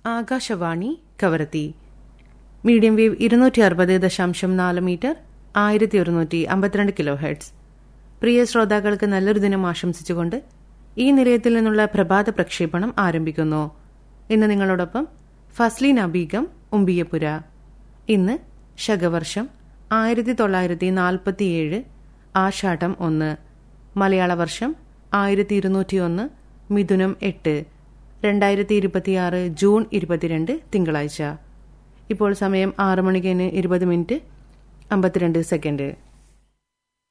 Akashvani Kavaratti medium wave ഇരുന്നൂറ്റി അറുപത് ദശാംശം നാല് മീറ്റർ ആയിരത്തി ഒരുന്നൂറ്റി അമ്പത്തിരണ്ട് കിലോ ഹെർട്സ് പ്രിയ ശ്രോതാക്കൾക്ക് നല്ലൊരു ദിനം ആശംസിച്ചുകൊണ്ട് ഈ നിലയത്തിൽ നിന്നുള്ള പ്രഭാത പ്രക്ഷേപണം ആരംഭിക്കുന്നു ഇന്ന് നിങ്ങളോടൊപ്പം ഫസ്ലീന ബീഗം ഉമ്പിയപുര ഇന്ന് ശകവർഷം ആയിരത്തി തൊള്ളായിരത്തി നാൽപ്പത്തിയേഴ് ആഷാഢം ഒന്ന് മലയാള വർഷം ആയിരത്തി ഇരുന്നൂറ്റിയൊന്ന് മിഥുനം എട്ട് രണ്ടായിരത്തി ഇരുപത്തിയാറ് ജൂൺ ഇരുപത്തിരണ്ട് തിങ്കളാഴ്ച ഇപ്പോൾ സമയം ആറ് മണിക്ക് ഇരുപത് മിനിറ്റ് അമ്പത്തിരണ്ട് സെക്കൻഡ്